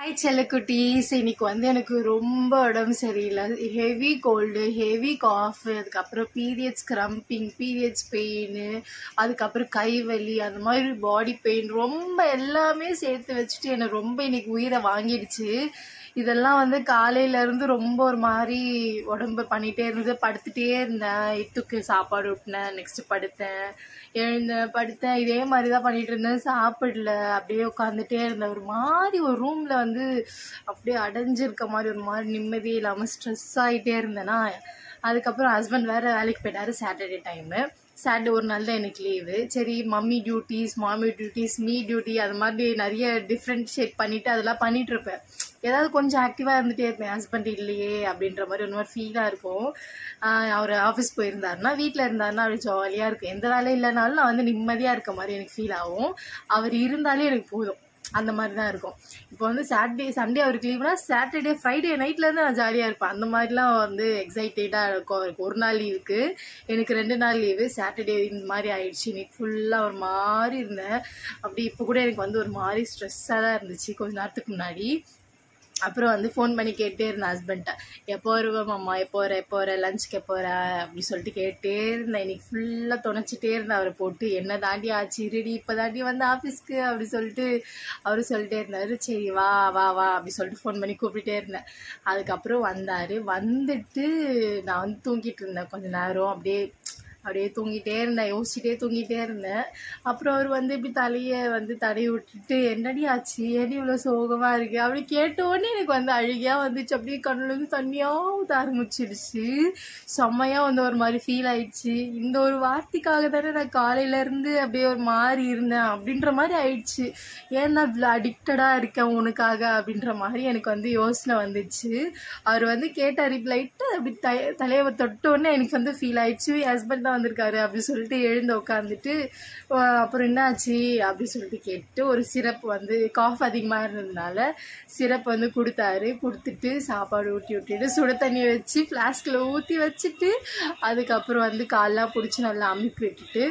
hi செல்லக்குட்டீஸ் இன்னைக்கு வந்து எனக்கு ரொம்ப உடம்பு சரியில்லை ஹெவி கோல்டு ஹெவி காஃப் அதுக்கப்புறம் பீரியட்ஸ் கிரம்பிங் பீரியட்ஸ் பெயின் அதுக்கப்புறம் கை வலி அந்த மாதிரி பாடி பெயின் ரொம்ப எல்லாமே சேர்த்து வச்சுட்டு என்னை ரொம்ப இன்னைக்கு உயிரை வாங்கிடுச்சு இதெல்லாம் வந்து காலையில இருந்து ரொம்ப ஒரு மாதிரி உடம்பு பண்ணிட்டே இருந்தது படுத்துட்டே இருந்தேன் இட்டுக்கு சாப்பாடு விட்டினேன் நெக்ஸ்ட் படுத்தேன் எழுந்தேன் படுத்தேன் இதே மாதிரி தான் பண்ணிட்டு இருந்தேன் சாப்பிடல அப்படியே உட்காந்துட்டே இருந்தேன் ஒரு மாதிரி ஒரு ரூம்ல வந்து அப்படியே அடைஞ்சிருக்க மாதிரி ஒரு மாதிரி நிம்மதியே இல்லாமல் ஸ்ட்ரெஸ் ஆகிட்டே இருந்தேன்னா அதுக்கப்புறம் ஹஸ்பண்ட் வேற வேலைக்கு போயிட்டாரு சாட்டர்டே டைமு சாட்டர்டே ஒரு நாள் தான் எனக்கு லீவு சரி mummy duties mommy duties me duty அது மாதிரி நிறைய டிஃப்ரென்ஷியேட் பண்ணிட்டு அதெல்லாம் பண்ணிட்டு இருப்பேன் ஏதாவது கொஞ்சம் ஆக்டிவாக இருந்துகிட்டே இருப்பேன் ஹஸ்பண்ட் இல்லையே அப்படின்ற மாதிரி ஒரு மாதிரி ஃபீலாக இருக்கும் ஆஹ் அவர் ஆஃபீஸ் போயிருந்தாருன்னா வீட்டில் இருந்தாருன்னா அப்படி ஜாலியாக இருக்கும் எந்த வேலையும் இல்லைனாலும் நான் வந்து நிம்மதியாக இருக்க மாதிரி எனக்கு ஃபீல் ஆகும் அவர் இருந்தாலே எனக்கு போதும் அந்த மாதிரி தான் இருக்கும் இப்போ வந்து சாட்டர்டே சண்டே அவருக்கு லீவ்னா சாட்டர்டே ஃப்ரைடே நைட்லேருந்து நான் ஜாலியாக இருப்பேன் அந்த மாதிரிலாம் வந்து எக்ஸைட்டடாக இருக்கும் அவருக்கு ஒரு நாள் லீவுக்கு எனக்கு ரெண்டு நாள் லீவு சாட்டர்டே இந்த மாதிரி ஆயிடுச்சு இன்னைக்கு ஃபுல்லாக ஒரு மாதிரி இருந்தேன் அப்படி இப்போ கூட எனக்கு வந்து ஒரு மாதிரி ஸ்ட்ரெஸ்ஸாக தான் இருந்துச்சு கொஞ்ச நேரத்துக்கு முன்னாடி அப்புறம் வந்து ஃபோன் பண்ணி கேட்டே இருந்தேன் ஹஸ்பண்ட்ட எப்போ வருவேன் மாமா எப்போ வர எப்போ வர லஞ்சுக்கு எப்போ வர அப்படி சொல்லிட்டு கேட்டே இருந்தேன் இன்னைக்கு ஃபுல்லாக துணைச்சிட்டே இருந்தேன் அவரை போட்டு என்ன தாண்டி ஆச்சு இருடி இப்போ தாண்டி வந்து ஆஃபீஸ்க்கு அப்படி சொல்லிட்டு அவரு சொல்லிட்டே இருந்தாரு சரி வா வா வா அப்படி சொல்லிட்டு ஃபோன் பண்ணி கூப்பிட்டுட்டே இருந்தேன் அதுக்கப்புறம் வந்தார் வந்துட்டு நான் வந்து தூங்கிட்டு இருந்தேன் கொஞ்ச நேரம் அப்படியே அப்படியே தூங்கிட்டே இருந்தேன் யோசிச்சுட்டே தூங்கிட்டே இருந்தேன் அப்புறம் அவர் வந்து இப்படி தலையை வந்து தடவி விட்டுட்டு என்னடி ஆச்சு ஏடி இவ்வளோ சோகமா இருக்கு அப்படி கேட்ட உடனே எனக்கு வந்து அழுகையா வந்துச்சு அப்படியே கண்ணுல இருந்து தண்ணியா ஊத்த ஆரம்பிச்சிடுச்சு செம்மையா வந்து ஒரு மாதிரி ஃபீல் ஆயிடுச்சு இந்த ஒரு வார்த்தைக்காக தானே நான் காலையில இருந்து அப்படியே ஒரு மாதிரி இருந்தேன் அப்படின்ற மாதிரி ஆயிடுச்சு ஏன் நான் இவ்வளோ அடிக்டடா இருக்கேன் உனக்காக அப்படின்ற மாதிரி எனக்கு வந்து யோசனை வந்துச்சு அவர் வந்து கேட்டார் இப்போ லைட்டாக அப்படி த தலையை தொட்ட உடனே எனக்கு வந்து ஃபீல் ஆயிடுச்சு ஹஸ்பண்ட் தான் வந்திருக்காரு அப்படி சொல்லிட்டு எழுந்து உட்காந்துட்டு அப்புறம் என்னாச்சு அப்படி சொல்லிட்டு கேட்டு ஒரு சிரப் வந்து காஃப் அதிகமாக இருந்ததுனால சிரப் வந்து கொடுத்தாரு கொடுத்துட்டு சாப்பாடு ஊட்டி விட்டுட்டு சுட தண்ணி வச்சு ஃப்ளாஸ்கில் ஊற்றி வச்சுட்டு அதுக்கப்புறம் வந்து கால்லாம் பிடிச்சி நல்லா அமுக்கி விட்டுட்டு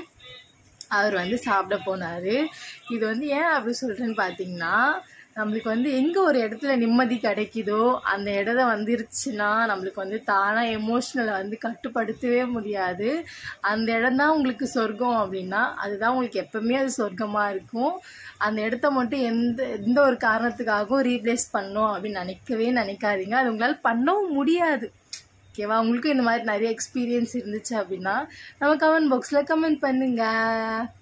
அவர் வந்து சாப்பிட போனார் இது வந்து ஏன் அப்படி சொல்கிறேன்னு பார்த்தீங்கன்னா நம்மளுக்கு வந்து எங்கே ஒரு இடத்துல நிம்மதி கிடைக்குதோ அந்த இடம் வந்துருச்சுன்னா நம்மளுக்கு வந்து தானாக எமோஷ்னலை வந்து கட்டுப்படுத்தவே முடியாது அந்த இடம் தான் உங்களுக்கு சொர்க்கம் அப்படின்னா அதுதான் உங்களுக்கு எப்பவுமே அது சொர்க்கமாக இருக்கும் அந்த இடத்த மட்டும் எந்த எந்த ஒரு காரணத்துக்காகவும் ரீப்ளேஸ் பண்ணோம் அப்படின்னு நினைக்கவே நினைக்காதீங்க அது உங்களால் பண்ணவும் முடியாது ஓகேவா உங்களுக்கும் இந்த மாதிரி நிறைய எக்ஸ்பீரியன்ஸ் இருந்துச்சு அப்படின்னா நம்ம கமெண்ட் பாக்ஸில் கமெண்ட் பண்ணுங்க